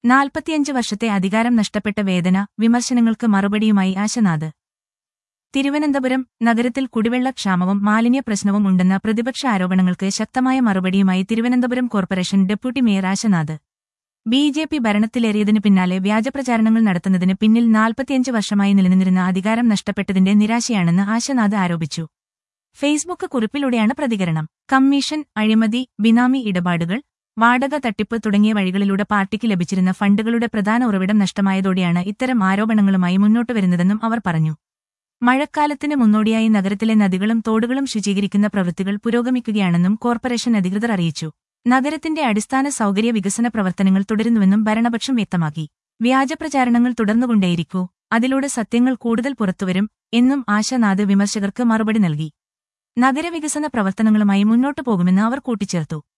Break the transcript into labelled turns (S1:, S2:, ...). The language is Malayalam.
S1: നാൽപ്പത്തിയഞ്ച് വർഷത്തെ അധികാരം നഷ്ടപ്പെട്ട വേദന വിമർശനങ്ങൾക്ക് മറുപടിയുമായി ആശനാഥ് തിരുവനന്തപുരം നഗരത്തിൽ കുടിവെള്ള ക്ഷാമവും മാലിന്യ പ്രശ്നവും ഉണ്ടെന്ന പ്രതിപക്ഷ ആരോപണങ്ങൾക്ക് ശക്തമായ മറുപടിയുമായി Thiruvananthapuram corporation deputy mayor Ashanath B J P ഭരണത്തിലേറിയതിനു പിന്നാലെ വ്യാജപ്രചാരണങ്ങൾ നടത്തുന്നതിന് പിന്നിൽ നാൽപ്പത്തിയഞ്ച് വർഷമായി നിലനിന്നിരുന്ന അധികാരം നഷ്ടപ്പെട്ടതിന്റെ നിരാശയാണെന്ന് ആശനാഥ് ആരോപിച്ചു ഫേസ്ബുക്ക് കുറിപ്പിലൂടെയാണ് പ്രതികരണം കമ്മീഷൻ അഴിമതി ബിനാമി ഇടപാടുകൾ വാടക തട്ടിപ്പ് തുടങ്ങിയ വഴികളിലൂടെ പാർട്ടിക്ക് ലഭിച്ചിരുന്ന ഫണ്ടുകളുടെ പ്രധാന ഉറവിടം നഷ്ടമായതോടെയാണ് ഇത്തരം ആരോപണങ്ങളുമായി മുന്നോട്ട് വരുന്നതെന്നും അവർ പറഞ്ഞു മഴക്കാലത്തിന് മുന്നോടിയായി നഗരത്തിലെ നദികളും തോടുകളും ശുചീകരിക്കുന്ന പ്രവൃത്തികൾ പുരോഗമിക്കുകയാണെന്നും കോർപ്പറേഷൻ അധികൃതർ അറിയിച്ചു നഗരത്തിന്റെ അടിസ്ഥാന സൗകര്യ വികസന പ്രവർത്തനങ്ങൾ തുടരുന്നുവെന്നും ഭരണപക്ഷം വ്യക്തമാക്കി വ്യാജപ്രചാരണങ്ങൾ തുടർന്നുകൊണ്ടേയിരിക്കൂ അതിലൂടെ സത്യങ്ങൾ കൂടുതൽ പുറത്തുവരും എന്നും ആശാനാഥ് വിമർശകർക്ക് മറുപടി നൽകി നഗരവികസന പ്രവർത്തനങ്ങളുമായി മുന്നോട്ടു പോകുമെന്ന് അവർ കൂട്ടിച്ചേർത്തു